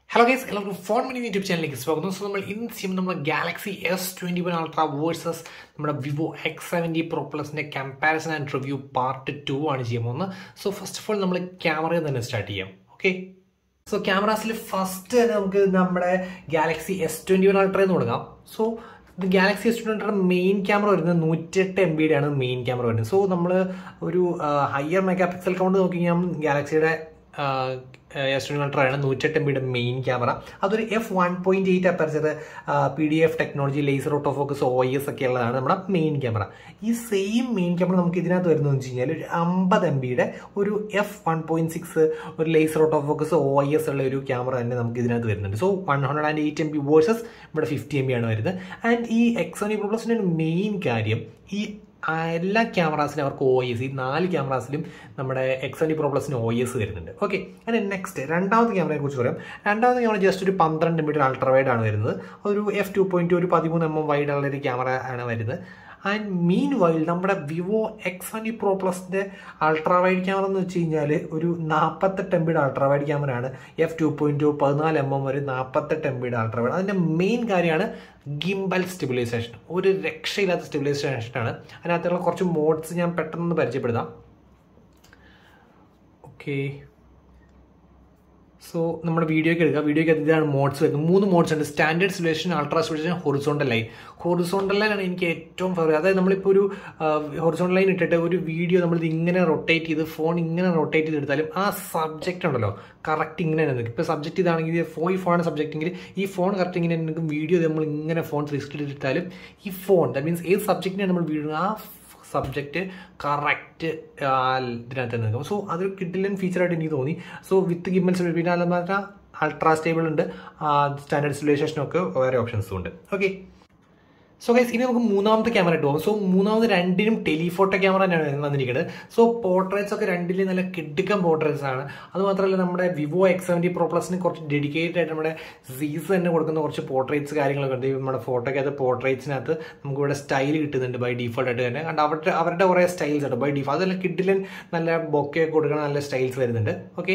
hello guys എല്ലാവർക്കും Phone Money YouTube ചാനലിലേക്ക് സ്വാഗതം സോ നമ്മൾ ഇന്ന് ചെയ്യുമ്പോൾ നമ്മുടെ Galaxy S twenty one Ultra versus നമ്മുടെ വിവോ എക്സ് സെവൻറ്റി പ്രോ പ്ലസിൻ്റെ comparison and review part two ആണ് ചെയ്യാൻ പോകുന്നത് സോ ഫസ്റ്റ് ഓഫ് ഓൾ നമ്മൾ ക്യാമറയിൽ തന്നെ സ്റ്റാർട്ട് ചെയ്യാം ഓക്കെ സോ ക്യാമറാസിൽ ഫസ്റ്റ് തന്നെ നമുക്ക് നമ്മുടെ Galaxy S twenty one Ultra എന്ന് തുടങ്ങാം സോ ഇത് Galaxy S twenty one main camera വരുന്നത് നൂറ്റെട്ട് എം ബിയുടെ ആണ് മെയിൻ ക്യാമറ വരുന്നത് സോ നമ്മൾ ഒരു ഹയർ മെഗാ പിക്സൽ കൗണ്ട് നോക്കി കഴിഞ്ഞാൽ ഗാലക്സിയുടെ എസ് ട്വൻറ്റി വൺ ആണ് നൂറ്റെട്ട് എം ബിയുടെ മെയിൻ ക്യാമറ അതൊരു F one point eight aperture P D F technology laser auto focus O S ഒക്കെ ഉള്ളതാണ് നമ്മുടെ മെയിൻ ക്യാമറ ഈ സെയിം മെയിൻ ക്യാമറ നമുക്ക് ഇതിനകത്ത് വരുന്നതെന്ന് വെച്ച് കഴിഞ്ഞാൽ ഒരു അമ്പത് എം ബിയുടെ ഒരു എഫ് വൺ പോയിന്റ് സിക്സ് ഒരു laser auto focus O S ഉള്ള ഒരു ക്യാമറ തന്നെ നമുക്ക് ഇതിനകത്ത് വരുന്നുണ്ട് so one hundred and eight M B versus ഇവിടെ ഫിഫ്റ്റി എം ബി ആണ് വരുന്നത് ആൻഡ് ഈ എക്സോണി പ്രോപ്ലസിൻ്റെ മെയിൻ കാര്യം ഈ ആ എല്ലാ ക്യാമറാസിനും അവർക്ക് ഒ എസ് ഈ നാല് ക്യാമറാസിലും നമ്മുടെ എക്സ് പ്രോ പ്ലസിന് ഒ എസ് വരുന്നുണ്ട് ഓക്കെ അതിന് നെക്സ്റ്റ് രണ്ടാമത്തെ ക്യാമറയെ കുറിച്ച് പറയാം രണ്ടാമത്തെ ക്യാമറ ജസ്റ്റ് ഒരു പന്ത്രണ്ട് മീറ്റർ അൾട്രാ വൈഡ് ആണ് വരുന്നത് ഒരു എഫ് ടു പോയിന്റ് ഒരു പതിമൂന്ന് എം എം വൈഡ് ഉള്ള ഒരു ക്യാമറ ആണ് വരുന്നത് ആൻഡ് മീൻ വൈൽ നമ്മുടെ വിവോ എക്സ് വൺ പ്രോ പ്ലസിന്റെ അൾട്രാ വൈഡ് ക്യാമറ എന്ന് വെച്ച് കഴിഞ്ഞാൽ ഒരു നാൽപ്പത്തെട്ട് എം ബിയുടെ അൾട്രാ വൈഡ് ക്യാമറയാണ് എഫ് ടു പോയിന്റ് ടു പതിനാല് എം എം വരെ നാൽപ്പത്തെട്ട് എം ബിയുടെ അൾട്രാ വൈഡ് അതിന്റെ മെയിൻ കാര്യമാണ് ഗിംബൽ സ്റ്റെബിലൈസേഷൻ ഒരു രക്ഷയില്ലാത്ത സ്റ്റെബിലൈസേഷനാണ് അതിനകത്തുള്ള കുറച്ച് മോഡ്സ് ഞാൻ പെട്ടെന്ന് പരിചയപ്പെടുത്താം ഓക്കെ സോ നമ്മുടെ വീഡിയോയ്ക്ക് എടുക്കുക വീഡിയോയ്ക്ക് ഇതാണ് മോഡ്സ് വരുന്നത് മൂന്ന് മോഡ്സ് ഉണ്ട് standard situation ultra situation horizontal line horizontal ലൈനാണ് എനിക്ക് ഏറ്റവും ഫേവറേറ്റ് അതായത് നമ്മളിപ്പോൾ ഒരു ഹൊറിസോണ്ടൽ ലൈൻ ഇട്ടിട്ട് ഒരു വീഡിയോ നമ്മൾ ഇങ്ങനെ റൊട്ടേറ്റ് ചെയ്ത് ഫോൺ ഇങ്ങനെ റൊട്ടേറ്റ് ചെയ്തെടുത്താലും ആ സബ്ജക്റ്റ് ഉണ്ടല്ലോ കറക്റ്റ് ഇങ്ങനെ നിൽക്കും ഇപ്പോൾ സബ്ജക്റ്റ് ഇതാണെങ്കിൽ ഫോ ഈ ഫോൺ സബ്ജക്റ്റ് എങ്കിൽ ഈ ഫോൺ കറക്റ്റ് ഇങ്ങനെ നിൽക്കും വീഡിയോ നമ്മൾ ഇങ്ങനെ ഫോൺ ത്രീ സ്ക്രീൻ എടുത്താലും ഈ ഫോൺ ദാറ്റ് മീൻസ് ഏത് സബ്ജക്റ്റിനാണ് നമ്മൾ വീഡിയോ ആ സബ്ജക്റ്റ് കറക്റ്റ് ഇതിനകത്ത് നിൽക്കും സോ അതൊരു കിഡിലൻ ഫീച്ചറായിട്ട് എനിക്ക് തോന്നി സോ വിത്ത് ഗിമ്മൻസ് പിന്നെ അത് മാത്രം അൾട്രാ സ്റ്റേബിൾ ഉണ്ട് സ്റ്റാൻഡേർഡ് സിറ്റുവേഷനൊക്കെ വേറെ ഓപ്ഷൻസും ഉണ്ട് ഓക്കെ സോ ഗൈസ് ഇനി നമുക്ക് മൂന്നാമത്തെ ക്യാമറ ഇട്ട് പോകും സോ മൂന്നാമത് രണ്ടിനും ടെലിഫോട്ടോ ക്യാമറ തന്നെയാണ് വന്നിരിക്കുന്നത് സോ പോർട്രേറ്റ്സ് ഒക്കെ രണ്ടിലും നല്ല കിടുക്കൻ പോർട്രേറ്റ്സ് ആണ് അത് മാത്രമല്ല നമ്മുടെ വിവോ എക്സ് സെവൻറ്റി പ്രോ പ്ലസിന് കുറച്ച് ഡെഡിക്കേറ്റഡ് ആയിട്ട് നമ്മുടെ സീസ് തന്നെ കൊടുക്കുന്ന കുറച്ച് പോർട്രേറ്റ്സ് കാര്യങ്ങളൊക്കെ ഉണ്ട് നമ്മുടെ ഫോട്ടോയ്ക്കകത്ത് പോർട്രേറ്റ്സിനകത്ത് നമുക്ക് ഇവിടെ സ്റ്റൈൽ കിട്ടുന്നുണ്ട് ബൈ ഡീഫോൾട്ട് ആയിട്ട് തന്നെ കണ്ട് അവരുടെ അവരുടെ കുറേ സ്റ്റൈൽസ് ഉണ്ട് ബൈ ഡീഫോൾട്ട് അതെല്ലാം കിഡിലൻ നല്ല ബൊക്കെ കൊടുക്കുന്ന നല്ല സ്റ്റൈൽസ് വരുന്നുണ്ട് ഓക്കെ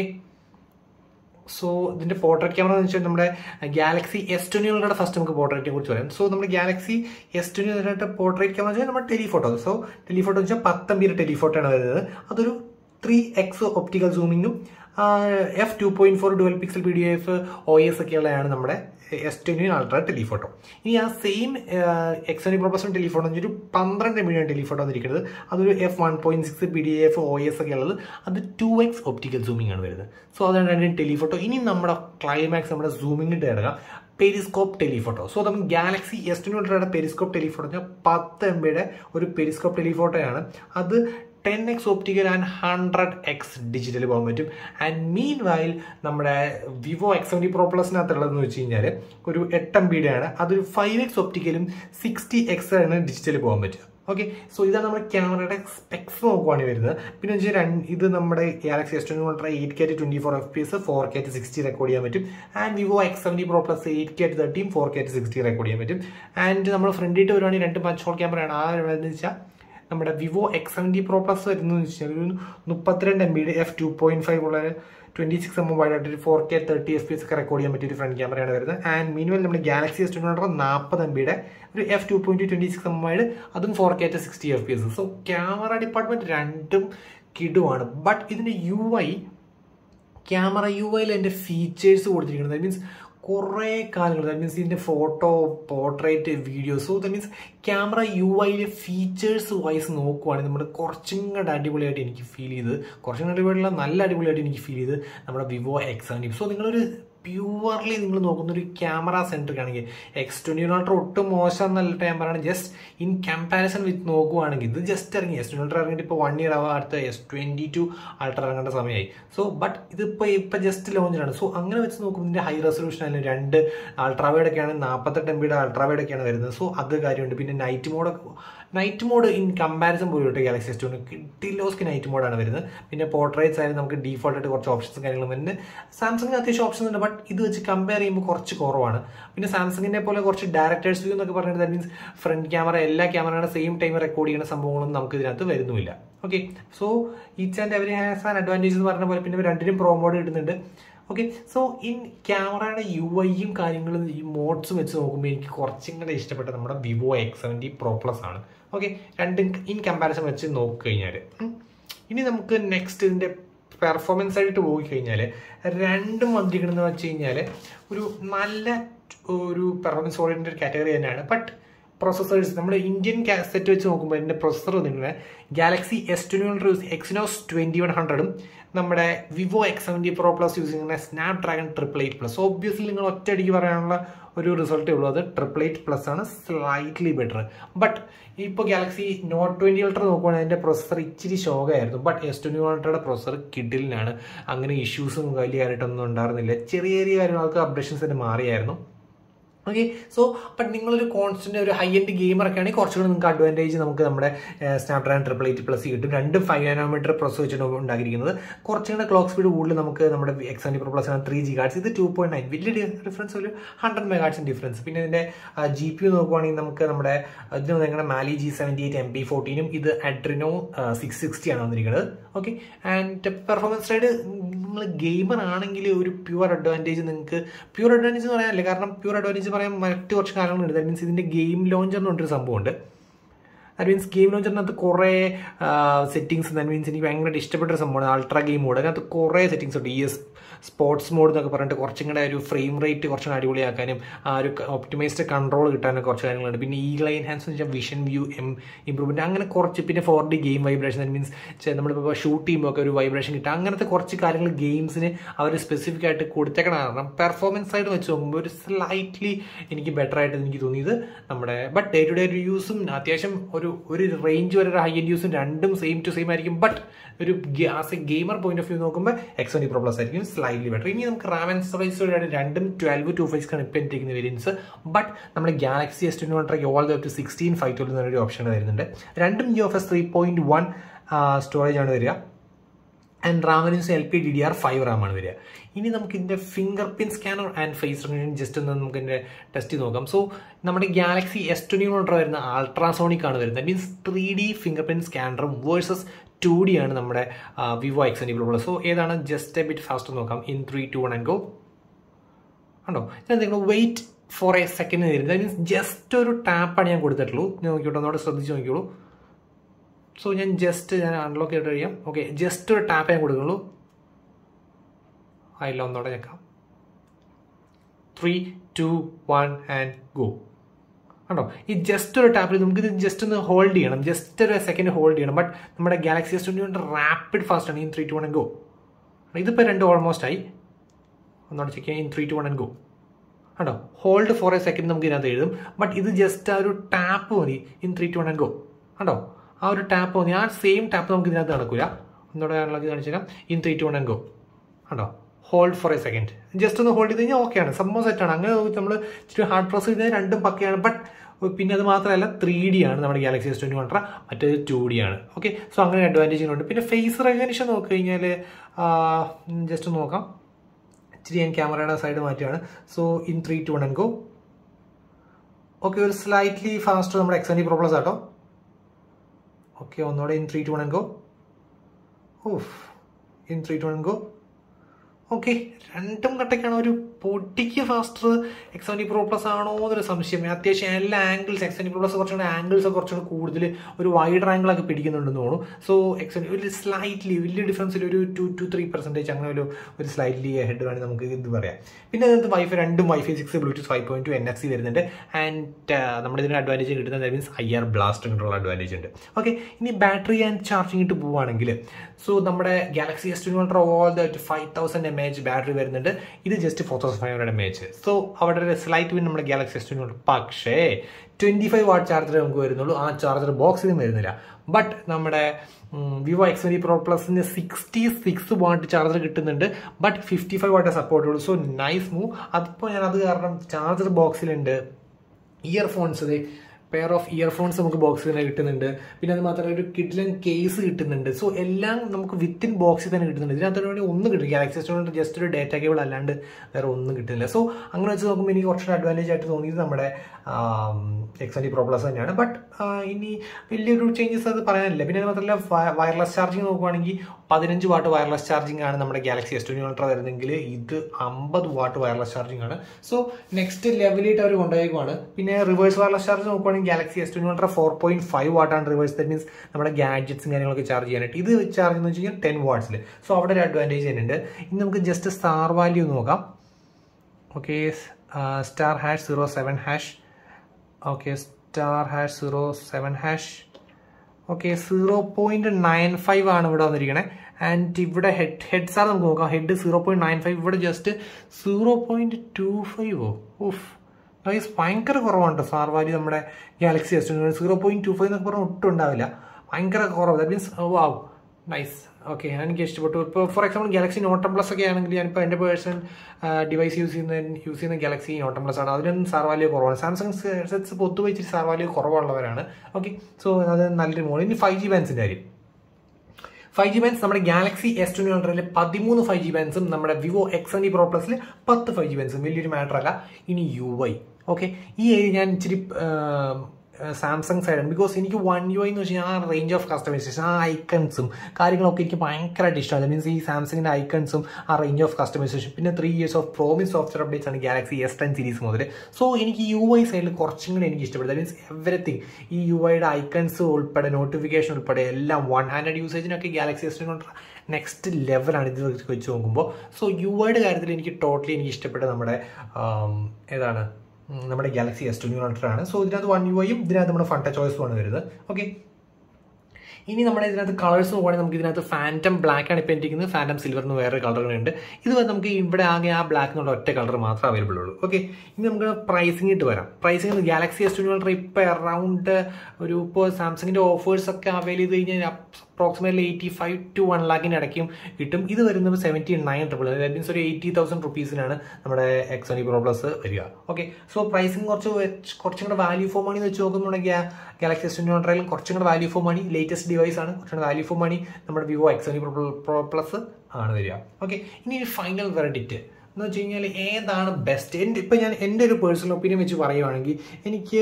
സോ ഇതിന്റെ പോർട്രേറ്റ് ക്യാമറ എന്ന് വെച്ചാൽ നമ്മുടെ ഗാലക്സി എസ് ട്വന്റികളുടെ ഫസ്റ്റ് നമുക്ക് പോർട്രേറ്റിനെ കുറിച്ച് പറയാം സോ നമ്മുടെ Galaxy S twenty portrait camera വെച്ചാൽ നമ്മുടെ ടെലിഫോട്ടോ സോ ടെലിഫോട്ടോ വെച്ചാൽ പത്തമ്പീർ ടെലിഫോട്ടോ ആണ് വരുന്നത് അതൊരു ത്രീ എക്സ് ഒപ്റ്റിക്കൽ സൂമിങ്ങും F two point four dual pixel P D F O S ഒക്കെയുള്ളതാണ് നമ്മുടെ എസ് ട്വന്റി അൾട്രാ ടെലിഫോട്ടോ ഇനി ആ സെയിം എക്സ് ട്വന്റി പ്രൊപ്പസൺ ടെലിഫോട്ടോ ഒരു പന്ത്രണ്ട് എം ബിയാണ് ടെലിഫോട്ടോ വന്നിരിക്കുന്നത് അതൊരു F one point six P D F O S ഒക്കെ ഉള്ളത് അത് ടു എക്സ് ഒപ്റ്റിക്കൽ സൂമിംഗ് ആണ് വരുന്നത് സോ അതാണ് രണ്ടും ടെലിഫോട്ടോ ഇനി നമ്മുടെ ക്ലൈമാക്സ് നമ്മുടെ സൂമിങ്ങിട്ട് ഇറങ്ങാം പെരിസ്കോപ്പ് ടെലിഫോട്ടോ സോ നമുക്ക് Galaxy S twenty periscope telephoto പത്ത് എം ബിയുടെ ഒരു പെരിസ്കോപ്പ് ടെലിഫോട്ടോയാണ് അത് ten X optical and hundred X digital പോകാൻ പറ്റും ആൻഡ് മീൻ വൈൽ നമ്മുടെ വിവോ എക്സ് സെവൻറ്റി പ്രോ പ്ലസിനകത്തുള്ളതെന്ന് വെച്ച് കഴിഞ്ഞാൽ ഒരു എട്ട് എം ബിയുടെ ആണ് അതൊരു ഫൈവ് എക്സ് ഓപ്റ്റിക്കലും സിക്സ്റ്റി എക്സ് ആണ് ഡിജിറ്റൽ പോകാൻ പറ്റുക ഓക്കെ സോ ഇതാണ് നമ്മുടെ ക്യാമറയുടെ സ്പെക്സ് നോക്കുവാണെങ്കിൽ വരുന്നത് പിന്നെ വെച്ചാൽ ഇത് നമ്മുടെ Galaxy S twenty one eight K twenty four F P S four K sixty record ചെയ്യാൻ പറ്റും and Vivo X seventy Pro Plus eight K തേർട്ടിയും ഫോർ കെ സിക്സ്റ്റി റെക്കോർഡ് ചെയ്യാൻ പറ്റും ആൻഡ് നമ്മൾ ഫ്രണ്ടിട്ട് വരുവാണെങ്കിൽ രണ്ട് പഞ്ച് ഹോൾ ക്യാമറയാണ് ആ എന്ന് വെച്ചാൽ നമ്മുടെ Vivo X seventy Pro Plus വരുന്നതെന്ന് വെച്ചാൽ ഒരു മുപ്പത്തിരണ്ട് എം ബിയുടെ എഫ് ടു പോയിന്റ് ഫൈവ് ഉള്ള ട്വന്റി സിക്സ് എം വൈഡായിട്ട് ഒരു four K thirty F P S ഒക്കെ റെക്കോർഡ് ചെയ്യാൻ പറ്റിയ ഒരു ഫ്രണ്ട് ക്യാമറയാണ് വരുന്നത് ആൻഡ് മീനുവൽ നമ്മുടെ ഗാലക്സി എസ് ട്വന്റി നാൽപ്പത് എം ബിയുടെ ഒരു F two point twenty six M wide അതും four K sixty F P S so camera department രണ്ടും കിടുവാണ് ബട്ട് ഇതിന്റെ യു ഐ ക്യാമറ യു ഐയിൽ എൻ്റെ ഫീച്ചേഴ്സ് കൊടുത്തിരിക്കുന്നത് ദാറ്റ് മീൻസ് കുറേ കാര്യങ്ങൾ ദാറ്റ് മീൻസ് ഇതിൻ്റെ photo portrait video so that means camera U ഐയിലെ ഫീച്ചേഴ്സ് വൈസ് നോക്കുവാണെങ്കിൽ നമ്മുടെ കുറച്ചും കൂടെ അടിപൊളിയായിട്ട് എനിക്ക് ഫീൽ ചെയ്ത് കുറച്ചും കൂടെ അടിപൊളിയുള്ള നല്ല അടിപൊളിയായിട്ട് എനിക്ക് ഫീൽ ചെയ്ത് നമ്മുടെ വിവോ എക്സ് സെവൻറ്റി സോ നിങ്ങളൊരു പ്യുവർലി നിങ്ങൾ നോക്കുന്ന ഒരു ക്യാമറ സെൻട്രിക് ആണെങ്കിൽ എക്സ് ട്വന്റി അൾട്ര ഒട്ടും മോശം എന്നല്ല ഞാൻ പറയുന്നത് ജസ്റ്റ് ഇൻ കമ്പാരിസൺ വിത്ത് നോക്കുവാണെങ്കിൽ ഇത് ജസ്റ്റ് ഇറങ്ങി എസ് ട്വന്റി അൾട്ര ഇറങ്ങിയിട്ട് ഇപ്പോൾ വൺ ഇയർ ആവാം അടുത്ത എസ് ട്വന്റി ടു അൾട്ര ഇറങ്ങേണ്ട സമയമായി സോ ബട്ട് ഇതിപ്പോൾ ഇപ്പോൾ ജസ്റ്റ് ലോഞ്ചാണ് സോ അങ്ങനെ വെച്ച് നോക്കുമ്പോൾ ഇതിൻ്റെ ഹൈ റെസൊല്യൂഷൻ ആയാലും രണ്ട് അൾട്രാവൈഡ് ഒക്കെയാണ് നാൽപ്പത്തെട്ട് എം ബിയുടെ അൾട്രാവൈഡ് ഒക്കെയാണ് വരുന്നത് സോ അത് കാര്യമുണ്ട് പിന്നെ നൈറ്റ് മോഡൊക്കെ നൈറ്റ് മോഡ് ഇൻ കമ്പാരിസൺ പോലും കേട്ടോ ഗാലക്സി എസ് ടു കിട്ടിലോസ്ക്ക് നൈറ്റ് മോഡാണ് വരുന്നത് പിന്നെ പോർട്രേറ്റ്സ് ആയാലും നമുക്ക് ഡീഫോൾട്ട് ആയിട്ട് കുറച്ച് ഓപ്ഷൻസ് കാര്യങ്ങളും വരുന്നുണ്ട് സാംസങ്ങിന് അത്യാവശ്യം ഓപ്ഷൻസ് ഉണ്ട് ബട്ട് ഇത് വെച്ച് കമ്പയർ ചെയ്യുമ്പോൾ കുറച്ച് കുറവാണ് പിന്നെ സാംസങ്ങിനെ പോലെ കുറച്ച് ഡയറക്ടേഴ്സ് വ്യൂ എന്നൊക്കെ പറഞ്ഞിട്ട് ദാറ്റ് മീൻസ് ഫ്രണ്ട് ക്യാമറ എല്ലാ ക്യാമറയുടെ സെയിം ടൈം റെക്കോർഡ് ചെയ്യുന്ന സംഭവങ്ങളൊന്നും നമുക്ക് ഇതിനകത്ത് വരുന്നുമില്ല okay so each and every has an advantage എന്ന് പറഞ്ഞ പോലെ പിന്നെ രണ്ടിനും പ്രോ മോഡ് കിട്ടുന്നുണ്ട് ഓക്കെ സോ ഇൻ ക്യാമറയുടെ യു ഐയും കാര്യങ്ങളും ഈ മോഡ്സും വെച്ച് നോക്കുമ്പോൾ എനിക്ക് കുറച്ചും കൂടെ ഇഷ്ടപ്പെട്ട നമ്മുടെ Vivo X seventy Pro plus ആണ് ഓക്കെ രണ്ടും ഇൻ കമ്പാരിസൺ വെച്ച് നോക്കി കഴിഞ്ഞാൽ ഇനി നമുക്ക് നെക്സ്റ്റ് ഇതിൻ്റെ പെർഫോമൻസ് ആയിട്ട് പോയി കഴിഞ്ഞാൽ രണ്ടും വന്നിരിക്കണമെന്ന് വെച്ച് കഴിഞ്ഞാൽ ഒരു നല്ല ഒരു പെർഫോമൻസ് ഓറിയൻറ്റഡ് കാറ്റഗറി തന്നെയാണ് ബട്ട് പ്രോസസ്സേഴ്സ് നമ്മൾ ഇന്ത്യൻ സെറ്റ് വെച്ച് നോക്കുമ്പോൾ എൻ്റെ പ്രൊസസ്സർ വന്നിട്ടുണ്ട് Galaxy S twenty one use Exynos twenty one ഹൺഡ്രഡും നമ്മുടെ Vivo X seventy Pro Plus use ചെയ്യുന്ന Snapdragon triple eight plus obviously നിങ്ങൾ ഒറ്റയടിക്ക് പറയാനുള്ള ഒരു റിസൾട്ടേ ഉള്ളൂ അത് ട്രിപ്പിൾ എയ്റ്റ് പ്ലസ് ആണ് സ്ലൈറ്റ്ലി ബെറ്റർ ബട്ട് ഇപ്പോൾ ഗാലക്സി നോട്ട് ട്വൻറ്റി അൾട്ര നോക്കുവാണെങ്കിൽ അതിൻ്റെ പ്രൊസസ്സർ ഇച്ചിരി ശോകമായിരുന്നു but S twenty one അൾട്രയുടെ processor കിഡിലിനാണ് അങ്ങനെ ഇഷ്യൂസും വലിയ കാര്യമായിട്ടൊന്നും ഉണ്ടായിരുന്നില്ല ചെറിയ ചെറിയ കാര്യങ്ങൾക്ക് അപ്ഡേഷൻസ് തന്നെ മാറിയായിരുന്നു ഓക്കെ സോ ബട്ട് നിങ്ങളൊരു കോൺസ്റ്റന്റ് ഒരു ഹൈ എൻഡ് ഗെയിമർ ഒക്കെ ആണെങ്കിൽ കുറച്ചുകൂടി നിങ്ങൾക്ക് അഡ്വാൻറ്റേജ് നമുക്ക് നമ്മുടെ സ്നാപ്ഡ്രാഗൺ ട്രിപ്പിൾ എയ്റ്റ് പ്ലസ് കിട്ടും രണ്ടും ഫൈവ് നാനോമീറ്റർ പ്ലസ് വെച്ചിട്ട് ഉണ്ടാക്കിയിരിക്കുന്നത് കുറച്ചുകൂടെ ക്ലോക്ക് സ്പീഡ് കൂടുതൽ നമുക്ക് നമ്മുടെ എക്സ് എൻ പ്രോ പ്ലസ് ആണ് ത്രീ ജി ഗാർഡ്സ് ഇത് ടു പോയിന്റ് നയൻ വലിയ ഡിഫറൻസ് ഒരു ഹൺഡ്രഡ് മെഗാഡ്സിന് ഡിഫറൻസ് പിന്നെ ഇതിന്റെ ജി പി യു നോക്കുവാണെങ്കിൽ നമുക്ക് നമ്മുടെ ഇതിന് നിങ്ങളുടെ Mali G seventy eight M P ഫോർട്ടീനും ഇത് അഡ്രിനോ സിക്സ് സിക്സ്റ്റി ആണ് വന്നിരിക്കുന്നത് ഓക്കെ ആൻഡ് പെർഫോമൻസ് സൈഡ് നിങ്ങൾ ഗെയിമർ ആണെങ്കിൽ ഒരു പ്യുവർ അഡ്വാൻറ്റേജ് നിങ്ങൾക്ക് പ്യുവർ അഡ്വാൻറ്റേജ് എന്ന് പറയാനല്ല കാരണം പ്യുവർ അഡ്വാൻറ്റേജ് പറയാൻ മറ്റു കുറച്ച് കാരണങ്ങളുണ്ട് ദാറ്റ് മീൻസ് ഇതിൻ്റെ ഗെയിം ലോഞ്ചർ എന്ന് പറഞ്ഞൊരു സംഭവമുണ്ട് ദാറ്റ് മീൻസ് ഗെയിം ലോഞ്ചറിനകത്ത് കുറേ സെറ്റിങ്സ് ദാറ്റ് മീൻസ് എനിക്ക് ഭയങ്കരമായിട്ട് ഇഷ്ടപ്പെട്ട ഒരു സംഭവമാണ് അൾട്രാ ഗെയിം മോഡ് അതിനകത്ത് കുറേ സെറ്റിങ്സ് ഉണ്ട് ഈ എസ് സ്പോർട്സ് മോഡ് എന്നൊക്കെ പറഞ്ഞിട്ട് കുറച്ചും കൂടെ ഒരു ഫ്രെയിം റേറ്റ് കുറച്ചും കൂടെ അടിപൊളിയാക്കാനും ആ ഒരു ഒപ്റ്റിമൈസ്ഡ് കൺട്രോൾ കിട്ടാനും കുറച്ച് കാര്യങ്ങളുണ്ട് പിന്നെ ഈ ലൈൻ ഹാൻസ് എന്ന് വെച്ചാൽ വിഷൻ വ്യൂ എം ഇമ്പ്രൂവ്മെൻറ്റ് അങ്ങനെ കുറച്ച് പിന്നെ four D game vibration that means നമ്മളിപ്പോൾ ഷൂട്ട് ചെയ്യുമ്പോൾ ഒക്കെ ഒരു വൈബ്രേഷൻ കിട്ടുക അങ്ങനത്തെ കുറച്ച് കാര്യങ്ങൾ ഗെയിംസിന് അവർ സ്പെസിഫിക് ആയിട്ട് കൊടുത്തേക്കണം കാരണം പെർഫോമൻസ് സൈഡ് വെച്ച് നോക്കുമ്പോൾ ഒരു സ്ലൈറ്റ്ലി എനിക്ക് ബെറ്റർ ആയിട്ട് എനിക്ക് തോന്നിയത് നമ്മുടെ ബട്ട് ഡേ ടു ഡേ യൂസും അത്യാവശ്യം ഒരു ഒരു റേഞ്ച് വരെ ഒരു ഹൈ എൻഡ് യൂസും രണ്ടും സെയിം ടു സെയിം ആയിരിക്കും ബട്ട് ഒരു as a gamer point of view നോക്കുമ്പോൾ എക്സ് ട്വൻറ്റി പ്രോ പ്ലസ് ആയിരിക്കും സ്ലൈറ്റ്ലി ബെറ്റർ ഇനി നമുക്ക് റാം ആൻഡ് സ്റ്റോറേജ് രണ്ടും ട്വൽവ് ടു ഫൈവ് ആണ് ഇപ്പം ഇട്ടിരിക്കുന്ന വേരിയൻസ് ബട്ട് നമ്മുടെ ഗാലക്സി എസ് ട്വൻറ്റി വൺ ട്രക്ക് all the two sixteen five twelve എന്നൊരു ഓപ്ഷൻ വരുന്നുണ്ട് രണ്ടും G F S three point one storage ആണ് വരിക ആൻഡ് റാമിൻസ് L P D D R five RAM ആണ് വരിക ഇനി നമുക്ക് ഇതിൻ്റെ fingerprint scanner and face recognition just ഒന്ന് നമുക്ക് ഇതിൻ്റെ ടെസ്റ്റ് ചെയ്ത് നോക്കാം സോ നമ്മുടെ ഗാലക്സി എസ് ട്വൻറ്റി വൺ വരുന്ന അൾട്രാസോണിക് ആണ് വരുന്നത് means three D fingerprint സ്കാനറും വേഴ്സസ് ടു ഡി ആണ് നമ്മുടെ Vivo X N Plus so ഏതാണ് ജസ്റ്റ് എ ബിറ്റ് ഫാസ്റ്റ് നോക്കാം in three two one and go ഉണ്ടോ നിങ്ങൾ വെയിറ്റ് ഫോർ എ സെക്കൻഡ് തരുന്നത് ദാറ്റ് മീൻസ് ജസ്റ്റ് ഒരു ടാപ്പാണ് ഞാൻ കൊടുത്തിട്ടുള്ളൂ ഞാൻ നോക്കിയോട്ടോ ഒന്നോടെ ശ്രദ്ധിച്ച് നോക്കിയോളൂ സോ ഞാൻ ജസ്റ്റ് ഞാൻ അൺലോക്ക് ചെയ്തിട്ട് കഴിയാം ഓക്കെ ജസ്റ്റ് ഒരു ടാപ്പ് ഞാൻ കൊടുക്കുള്ളൂ അതില്ല ഒന്നോടെ ഞെക്കാം three two one and go ആണോ ഈ ജസ്റ്റ് ഒരു ടാപ്പിൽ നമുക്ക് ഇത് ജസ്റ്റ് ഒന്ന് ഹോൾഡ് ചെയ്യണം ജസ്റ്റ് ഒരു സെക്കൻഡ് ഹോൾഡ് ചെയ്യണം ബട്ട് നമ്മുടെ Galaxy S twenty one rapid fast ആണ് in three two one and go ഇതിപ്പോൾ രണ്ട് ഓൾമോസ്റ്റ് ആയി ഒന്നോടെ ചെക്ക് ചെയ്യാം in three two one and go ആണോ ഹോൾഡ് ഫോർ എ സെക്കൻഡ് നമുക്ക് ഇതിനകത്ത് എഴുതും ബട്ട് ഇത് ജസ്റ്റ് ആ ഒരു ടാപ്പ് മതി in three two one and go ആണോ ആ ഒരു ടാപ്പ് മതി ആ സെയിം ടാപ്പ് നമുക്ക് ഇതിനകത്ത് നടക്കില്ല ഒന്നുകൂടെ ആണെങ്കിൽ കാണിച്ചു തരാം in three two one and go ആണോ hold for a second just ഒന്ന് ഹോൾഡ് ചെയ്ത് കഴിഞ്ഞാൽ ഓക്കെയാണ് സംഭവം സെറ്റാണ് അങ്ങനെ നമ്മൾ ഇച്ചിരി ഹാർഡ് പ്രസ് ചെയ്താൽ രണ്ടും പക്കയാണ് ബട്ട് പിന്നെ അത് മാത്രമല്ല ത്രീ ഡി ആണ് നമ്മുടെ ഗാലക്സി എസ് ട്വൻറ്റി വൺ മറ്റേത് ടു ഡി ആണ് ഓക്കെ സോ അങ്ങനെ അഡ്വാൻറ്റേജുകളുണ്ട് പിന്നെ ഫേസ് റെക്കഗ്നിഷൻ നോക്കി കഴിഞ്ഞാൽ ജസ്റ്റ് നോക്കാം ഇച്ചിരി ഞാൻ ക്യാമറയുടെ സൈഡ് മാറ്റിയാണ് so in three two one and go okay ഒരു സ്ലൈറ്റ്ലി ഫാസ്റ്റ് നമ്മുടെ എക്സ് എൻ ഡി പ്രോബ്ലംസ് ആട്ടോ ഓക്കെ ഒന്നുകൂടെ in three two one and go ഓഫ് in three two one go okay രണ്ടും കട്ടയ്ക്കാണ് ഒരു പൊട്ടിക്ക് faster X seventy Pro Plus ആണോ എന്നൊരു സംശയം അത്യാവശ്യം എല്ലാ angles X seventy Pro Plus കുറച്ചുകൂടെ ആംഗിൾസ് കുറച്ചുകൂടെ കൂടുതൽ ഒരു വൈഡർ ആംഗിളൊക്കെ പിടിക്കുന്നുണ്ടെന്ന് തോന്നുന്നു സോ എക്സ് ഒരു സ്ലൈറ്റ്ലി വലിയ ഡിഫറൻസിൽ ഒരു ടു ടു ത്രീ പെർസെൻറ്റേജ് അങ്ങനെ ഒരു ഒരു സ്ലൈറ്റ്ലി ഹെഡ് വേണമെങ്കിൽ നമുക്ക് ഇത് പറയാം പിന്നെ അതിനകത്ത് വൈഫൈ രണ്ടും wifi six Bluetooth five point two N F C വരുന്നുണ്ട് ആൻഡ് നമ്മുടെ ഇതിന് അഡ്വാൻറ്റേജ് കിട്ടുന്നത് മീൻസ് ഐ ആർ ബ്ലാസ്റ്റ് കൊണ്ടുള്ള അഡ്വാൻറ്റേജ് ഉണ്ട് ഓക്കെ ഇനി ബാറ്ററി ആൻഡ് ചാർജിങ് ഇട്ട് പോവുകയാണെങ്കിൽ സോ നമ്മുടെ Galaxy S twenty one all that five thousand M H battery വരുന്നുണ്ട് ഇത് just four thousand five hundred M H so അവിടെ ഒരു സ്ലൈറ്റ് വിൻ നമ്മുടെ ഗാലക്സി എസ് ട്വൻറ്റി വൺ പക്ഷേ ട്വൻറ്റി ഫൈവ് വാട്ട് ചാർജർ നമുക്ക് വരുന്നുള്ളൂ ആ ചാർജർ ബോക്സിലും വരുന്നില്ല ബട്ട് നമ്മുടെ വിവോ എക്സ് ട്വൻറ്റി പ്രോ പ്ലസിന് സിക്സ്റ്റി സിക്സ് വാട്ട് ചാർജർ കിട്ടുന്നുണ്ട് but fifty five watt support ഉള്ളൂ സോ നൈസ് മൂവ് അതിപ്പോൾ ഞാൻ അത് കാരണം ചാർജർ ബോക്സിലുണ്ട് ഇയർഫോൺസ് പെയർ ഓഫ് ഇയർഫോൺസ് നമുക്ക് ബോക്സിൽ തന്നെ കിട്ടുന്നുണ്ട് പിന്നെ അത് മാത്രമല്ല ഒരു കിഡിലൻ കേസ് കിട്ടുന്നുണ്ട് സോ എല്ലാം നമുക്ക് വിത്തിൻ ബോക്സിൽ തന്നെ കിട്ടുന്നുണ്ട് ഇതിനകത്ത് വേണ്ടി ഒന്നും കിട്ടില്ല ഗാലക്സി എസ് ജസ്റ്റ് ഒരു ഡേറ്റ കേബിൾ അല്ലാണ്ട് വേറെ ഒന്നും കിട്ടുന്നില്ല സോ അങ്ങനെ വെച്ച് നോക്കുമ്പോൾ എനിക്ക് കുറച്ചുകൂടെ അഡ്വാൻറ്റേജ് ആയിട്ട് തോന്നിയത് നമ്മുടെ എക്സ് ട്വൻറ്റി പ്രോ പ്ലസ് തന്നെയാണ് ബട്ട് ഇനി വലിയൊരു ചേഞ്ചസ് അത് പറയാനില്ല പിന്നെ അത് മാത്രമല്ല വയർലെസ് ചാർജിങ് നോക്കുവാണെങ്കിൽ പതിനഞ്ച് വാട്ട് വയർലെസ് ചാർജിങ് ആണ് നമ്മുടെ ഗാലക്സി എസ് ട്വൻറ്റി അൾട്ര വരുന്നെങ്കിൽ ഇത് അമ്പത് വാട്ട് വയർലെസ് ചാർജിങ് ആണ് സോ നെക്സ്റ്റ് ലെവലിട്ട് അവർ കൊണ്ടുപോയേക്കുവാണ് പിന്നെ റിവേഴ്സ് വയർലെസ് ചാർജ് നോക്കുവാണെങ്കിൽ Galaxy S twenty Ultra four point five വാട്ടാണ് റിവേഴ്സ് ദറ്റ് മീൻസ് നമ്മുടെ ഗാഡ്ജറ്റ്സും കാര്യങ്ങളൊക്കെ ചാർജ് ചെയ്യാനായിട്ട് ഇത് ചാർജ് എന്ന് വെച്ച് കഴിഞ്ഞാൽ ടെൻ വാട്ട്സിൽ സോ അവിടെ ഒരു അഡ്വാൻറ്റേജ് തന്നെയുണ്ട് ഇനി നമുക്ക് ജസ്റ്റ് സ്റ്റാർ വാല്യൂ നോക്കാം okay star hash zero seven hash okay star hash zero seven hash okay zero point nine five ആണ് ഇവിടെ വന്നിരിക്കണേ ആൻഡ് ഇവിടെ ഹെഡ് ഹെഡ്സ് ആണ് നമുക്ക് നോക്കാം head zero point nine five ഇവിടെ ജസ്റ്റ് സീറോ പോയിന്റ് ടു ഫൈവോ ഉഫ് ഗൈസ് ഭയങ്കര കുറവാണ് കേട്ടോ സാർ വാല്യൂ നമ്മുടെ Galaxy S zero point two five എന്നൊക്കെ പറഞ്ഞാൽ ഒട്ടും ഉണ്ടാവില്ല ഭയങ്കര കുറവ് that means wow nice okay എനിക്ക് ഇഷ്ടപ്പെട്ടു ഇപ്പോൾ ഫോർ എക്സാമ്പിൾ ഗാലക്സി നോട്ടം പ്ലസ് ഒക്കെ ആണെങ്കിൽ ഞാനിപ്പോൾ എൻ്റെ പേഴ്സൺ ഡിവൈസ് യൂസ് ചെയ്യുന്ന യൂസ് ചെയ്യുന്ന ഗാലക്സി നോട്ടം പ്ലസ് ആണ് അതിനൊന്നും സാർ വാല്യൂ കുറവാണ് സാംസങ് സെറ്റ്സ് പൊതുവെ ഇച്ചിരി സാർ വാല്യൂ കുറവുള്ളവരാണ് ഓക്കെ സോ അത് നല്ലൊരു മോഡൽ ഇനി ഫൈവ് ജി ബാൻസിൻ്റെ കാര്യം ഫൈവ് ജി ബാൻസ് നമ്മുടെ ഗാലക്സി എസ് ട്വന്റി ഹൺഡ്രഡിൽ പതിമൂന്ന് ഫൈവ് ജി ബാൻസും നമ്മുടെ വിവോ എക്സ് എൻ പ്രോ പ്ലസിൽ പത്ത് ഫൈവ് ജി ബാൻസും വലിയൊരു മാറ്റർ അല്ല ഇനി യു ഐ ഓക്കെ ഈ ഏരിയ ഞാൻ ഇച്ചിരി സാംസങ് സൈഡാണ് ബിക്കോസ് എനിക്ക് വൺ യു ഐ എന്ന് വെച്ച് കഴിഞ്ഞാൽ ആ റേഞ്ച് ഓഫ് കസ്റ്റമൈസേഷൻ ആ ഐക്കൺസും കാര്യങ്ങളൊക്കെ എനിക്ക് ഭയങ്കരമായിട്ട് ഇഷ്ടമാണ് മീൻസ് ഈ സാംസങ്ങിൻ്റെ ഐക്കൺസും ആ റേഞ്ച് ഓഫ് കസ്റ്റമൈസേഷൻ പിന്നെ three years of promise software updates ആണ് ഗാലക്സി എസ് ടെൻ സീരീസ് മുതൽ സോ എനിക്ക് യു ഐ സൈഡിൽ കുറച്ചും കൂടി എനിക്ക് ഇഷ്ടപ്പെടുന്നത് മീൻസ് എവറിത്തിങ് ഈ യു ഐയുടെ ഐക്കൺസ് ഉൾപ്പെടെ നോട്ടിഫിക്കേഷൻ ഉൾപ്പെടെ എല്ലാം വൺ ഹാൻഡഡ് യൂസേജിനൊക്കെ ഗാലക്സി എസ് ടെൻ നെക്സ്റ്റ് ലെവലാണ് ഇത് വെച്ച് നോക്കുമ്പോൾ സോ യു ഐയുടെ കാര്യത്തിൽ എനിക്ക് ടോട്ടലി എനിക്ക് ഇഷ്ടപ്പെട്ട നമ്മുടെ ഏതാണ് നമ്മുടെ ഗാലക്സി എസ് ട്വൻറ്റി ഹൺഡ്രഡ് ആണ് സോ ഇതിനകത്ത് വൺ യു ഐയും ഇതിനകത്ത് നമ്മുടെ ഫണ്ട ചോയ്സും ആണ് വരുന്നത് ഓക്കെ ഇനി നമ്മുടെ ഇതിനകത്ത് കളേഴ്സ് നോക്കുവാണെങ്കിൽ നമുക്ക് ഇതിനകത്ത് ഫാൻറ്റം ബ്ലാക്ക് ആണ് ഇപ്പോൾ എനിക്കുന്നത് ഫാൻറ്റം സിൽവർ എന്ന് വേറെ കളറുകളുണ്ട് ഇത് നമുക്ക് ഇവിടെ ആകെ ആ ബ്ലാക്ക് എന്നുള്ള ഒറ്റ കളർ മാത്രമേ അവൈലബിൾ ഉള്ളൂ ഓക്കെ ഇനി നമുക്ക് പ്രൈസിംഗ് ഇട്ട് വരാം pricing Galaxy S twenty hundred ഇപ്പോൾ അറൗണ്ട് ഒരു ഇപ്പോൾ സാംസങ്ങിൻ്റെ ഓഫേഴ്സ് ഒക്കെ അവൈൽ ചെയ്ത് കഴിഞ്ഞാൽ approximately eighty five two one ലാഖിന് ഇടയ്ക്കും കിട്ടും ഇത് വരുന്നത് seventy nine triple that means ഒരു എയ്റ്റി തൗസൻഡ് റുപ്പീസിനാണ് നമ്മുടെ എക്സ് വൺ പ്രോ പ്ലസ് വരിക ഓക്കെ സോ പ്രൈസിങ് കുറച്ച് കുറച്ചും കൂടെ വാല്യൂ ഫോർ മണി എന്ന് വെച്ച് നോക്കുന്നുണ്ടെങ്കിൽ ഗാലക്സി എസ് ട്വൻറ്റി ഹൺഡ്രഡിലും കുറച്ചും കൂടെ value for money latest device ആണ് കുറച്ചും കൂടെ വാല്യൂ ഫോർ മണി നമ്മുടെ Vivo X one pro plus ആണ് വരിക ഓക്കെ ഇനി ഫൈനൽ വെറഡിറ്റ് എന്ന് വെച്ച് കഴിഞ്ഞാൽ ഏതാണ് ബെസ്റ്റ് എൻ്റെ ഇപ്പം ഞാൻ എൻ്റെ ഒരു പേഴ്സണൽ ഒപ്പീനിയൻ വെച്ച് പറയുവാണെങ്കിൽ എനിക്ക്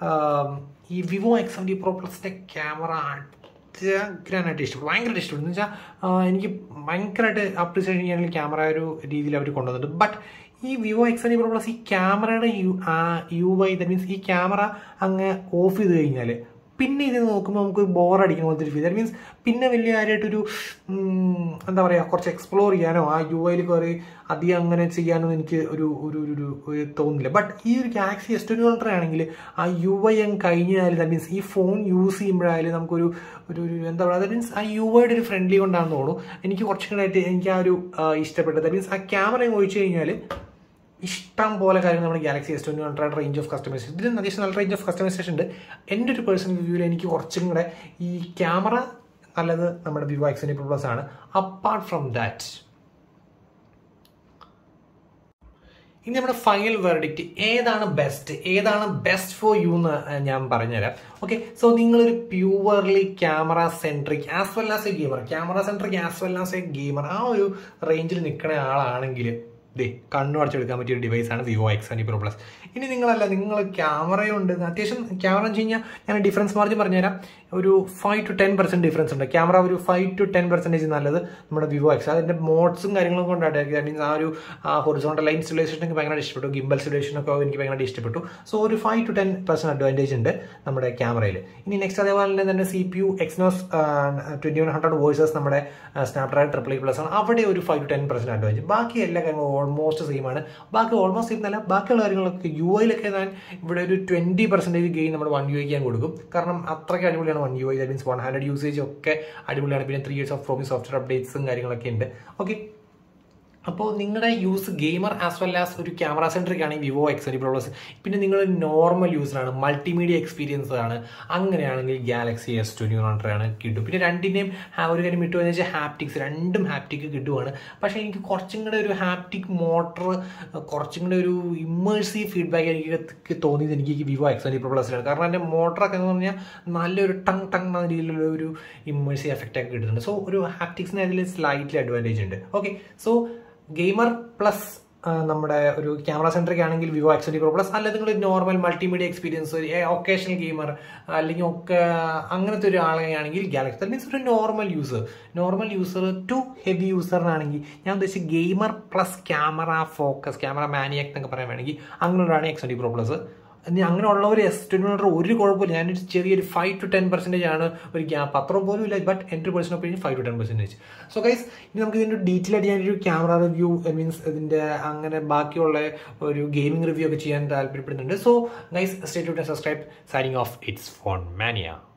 ഈ Vivo X M D pro പ്ലസിൻ്റെ ക്യാമറ ഭയങ്കരമായിട്ട് ഇഷ്ടപ്പെട്ടു ഭയങ്കരമായിട്ട് ഇഷ്ടപ്പെട്ടു എന്ന് വെച്ചാൽ എനിക്ക് ഭയങ്കരമായിട്ട് അപ്രിസിയേഷൻ ചെയ്യാനുള്ള ക്യാമറ ഒരു രീതിയിൽ അവർ കൊണ്ടുവന്നിട്ടുണ്ട് ബട്ട് ഈ Vivo X N pro plus ഈ ക്യാമറയുടെ U U I that means ഈ ക്യാമറ അങ്ങ് ഓഫ് ചെയ്ത് കഴിഞ്ഞാൽ പിന്നെ ഇത് നോക്കുമ്പോൾ നമുക്ക് ബോർ അടിക്കുന്ന പോലത്തെ ഒരു ഫീൽ ദാറ്റ് മീൻസ് പിന്നെ വലിയ കാര്യമായിട്ടൊരു എന്താ പറയുക കുറച്ച് എക്സ്പ്ലോർ ചെയ്യാനോ ആ യു ഐയിൽ കയറി അധികം അങ്ങനെ ചെയ്യാനോ എനിക്ക് ഒരു ഒരു ഒരു ഒരു തോന്നുന്നില്ല ബട്ട് ഈ ഒരു ഗാലക്സി എസ് ട്വൻറ്റി ഹൺഡ്രഡ് ആണെങ്കിൽ ആ യു ഐ അങ്ങ് കഴിഞ്ഞാൽ ദാറ്റ് മീൻസ് ഈ ഫോൺ യൂസ് ചെയ്യുമ്പോഴായാലും നമുക്കൊരു ഒരു ഒരു എന്താ പറയുക ദാറ്റ് മീൻസ് ആ യു ഐയുടെ ഒരു ഫ്രണ്ട്ലി കൊണ്ടാണെന്ന് തോന്നുന്നു എനിക്ക് കുറച്ചും കൂടെ ആയിട്ട് എനിക്ക് ആ ഒരു ഇഷ്ടപ്പെട്ടത് ദാറ്റ് മീൻസ് ആ ക്യാമറ അങ്ങ് ഒഴിച്ചു കഴിഞ്ഞാൽ ഇഷ്ടം പോലെ കാര്യങ്ങൾ നമ്മുടെ Galaxy S twenty hundred range of customization ഇതിന് അത്യാവശ്യം നല്ല റേഞ്ച് ഓഫ് കസ്റ്റമൈസേഷൻ ഉണ്ട് എൻ്റെ ഒരു പേഴ്സണൽ വ്യൂവിൽ എനിക്ക് കുറച്ചും കൂടെ ഈ ക്യാമറ നല്ലത് നമ്മുടെ വിവോ എക്സ് ട്വൻറ്റി പ്ലസ് ആണ് അപ്പാർട്ട് ഫ്രം ദാറ്റ് ഇനി നമ്മുടെ ഫൈനൽ വെർഡിക്റ്റ് ഏതാണ് ബെസ്റ്റ് ഏതാണ് ബെസ്റ്റ് ഫോർ യു എന്ന് ഞാൻ പറഞ്ഞുതരാം ഓക്കെ സോ നിങ്ങളൊരു purely camera centric as well as a gamer camera centric as well as a gamer ആ ഒരു റേഞ്ചിൽ നിൽക്കുന്ന ആളാണെങ്കിൽ ദേ കണ്ണു അടച്ചെടുക്കാൻ പറ്റിയ ഒരു ഡിവൈസാണ് Vivo X and pro plus ഇനി നിങ്ങളല്ല നിങ്ങൾ ക്യാമറയുണ്ട് അത്യാവശ്യം ക്യാമറ എന്ന് വെച്ച് കഴിഞ്ഞാൽ ഞാൻ ഡിഫറൻസ് മാർജിൻ പറഞ്ഞുതരാം ഒരു five to ten percent difference ഉണ്ട് ക്യാമറ ഒരു ഫൈവ് ടു ടെൻ പെർസെൻറ്റേജ് നല്ലത് നമ്മുടെ വിവോ എക്സ് അതിൻ്റെ മോഡ്സും കാര്യങ്ങളും കൊണ്ടാണ് മീൻസ് ആ ഒരു ഹൊറിസോണ്ടൽ ലൈൻ ഇൻസ്റ്റലേഷൻ എനിക്ക് ഭയങ്കര ഇഷ്ടപ്പെട്ടു ഗിംബൽ സിറ്റുവേഷൻ ഒക്കെ എനിക്ക് ഭയങ്കര ഇഷ്ടപ്പെട്ടു സോ ഒരു five to ten percent advantage ഉണ്ട് നമ്മുടെ ക്യാമറയിൽ ഇനി നെക്സ്റ്റ് അതേപോലെ തന്നെ C P U Exynos twenty one hundred versus നമ്മുടെ സ്നാപ്ഡ്രാഗൺ ട്രിപ്പിൾ എ പ്ലസ് ആണ് അവിടെ ഒരു five to ten percent advantage ബാക്കി എല്ലാ കാര്യങ്ങളും ഓൾമോസ്റ്റ് സെയിം ആണ് ബാക്കി ഓൾമോസ്റ്റ് സെയിം അല്ല ബാക്കിയുള്ള കാര്യങ്ങളൊക്കെ യു ഐയിലൊക്കെ ഞാൻ ഇവിടെ ഒരു ട്വൻറ്റി പെർസെൻറ്റേജ് ഗെയിൻ നമ്മുടെ വൺ യു ഐക്ക് ഞാൻ കൊടുക്കും കാരണം അത്രയ്ക്ക് അടിപൊളിയാണ് one U I that means one handed usage ഒക്കെ അടിപൊളിയാണ് പിന്നെ three years of promise software അപ്ഡേറ്റ്സും കാര്യങ്ങളൊക്കെ ഉണ്ട് ഓക്കെ അപ്പോൾ നിങ്ങളുടെ use gamer as well as ഒരു ക്യാമറ സെൻട്രിക് ആണ് Vivo X twenty pro plus പിന്നെ നിങ്ങൾ നോർമൽ യൂസറാണ് മൾട്ടിമീഡിയ എക്സ്പീരിയൻസ് ആണ് അങ്ങനെയാണെങ്കിൽ ഗാലക്സി എസ് ട്വൻറ്റി ഹൺഡ്രഡ് ആണ് കിട്ടും പിന്നെ രണ്ടിൻ്റെയും ഒരു കാര്യം വിട്ടുപോയെന്ന് വെച്ചാൽ ഹാപ്റ്റിക്സ് രണ്ടും ഹാപ്റ്റിക് കിട്ടുവാണ് പക്ഷേ എനിക്ക് കുറച്ചും കൂടെ ഒരു ഹാപ്റ്റിക് മോട്ടർ കുറച്ചും കൂടെ ഒരു ഇമ്മേഴ്സീവ് ഫീഡ്ബാക്ക് എനിക്ക് തോന്നിയത് എനിക്ക് വിവോ എക്സ് ട്വൻറ്റി പ്രോ പ്ലസിലാണ് കാരണം എൻ്റെ മോട്ടറൊക്കെ എന്ന് പറഞ്ഞാൽ നല്ലൊരു ടങ് ടങ് എന്ന രീതിയിലുള്ള ഒരു ഇമ്മേഴ്സീവ് എഫക്റ്റ് ഒക്കെ കിട്ടുന്നുണ്ട് സോ ഒരു ഹാപ്റ്റിക്സിന് അതിൽ സ്ലൈറ്റ്ലി അഡ്വാൻറ്റേജ് ഉണ്ട് ഓക്കെ സോ ഗെയിമർ പ്ലസ് നമ്മുടെ ഒരു ക്യാമറ സെൻട്രിക് ആണെങ്കിൽ Vivo X twenty pro plus അല്ലെങ്കിൽ നിങ്ങൾ normal multimedia experience occasional gamer അല്ലെങ്കിൽ ഒക്കെ അങ്ങനത്തെ ഒരു ആളെയാണെങ്കിൽ ഗാലക്സി ദറ്റ് മീൻസ് ഒരു normal user normal user to heavy യൂസറിനാണെങ്കിൽ ഞാൻ ഉദ്ദേശിച്ച gamer plus camera focus camera maniac എന്നൊക്കെ പറയാൻ വേണമെങ്കിൽ അങ്ങനെയുള്ളതാണ് എക്സ് ട്വൻറ്റി പ്രോ പ്ലസ് ഇനി അങ്ങനെയുള്ളവർ എസ് ട്വൻറ്റി ഒരു കുഴപ്പമില്ല ഞാനൊരു ചെറിയൊരു ഫൈവ് ടു ടെൻ പെർസെൻറ്റേജ് ആണ് ഒരു ഗ്യാപ്പ് അത്ര പോലും ഇല്ല ബട്ട് എൻ്റെ personal opinion five to ten percentage so guys ഇനി നമുക്ക് ഇതിൻ്റെ ഡീറ്റെയിൽ ആയിട്ട് ഞാനൊരു ക്യാമറ റിവ്യൂ മീൻസ് ഇതിൻ്റെ അങ്ങനെ ബാക്കിയുള്ള ഒരു ഗെയിമിംഗ് റിവ്യൂ ഒക്കെ ചെയ്യാൻ താല്പര്യപ്പെടുന്നുണ്ട് സോ ഗൈസ് സ്റ്റേ ടു subscribe signing off it's phone മാനിയ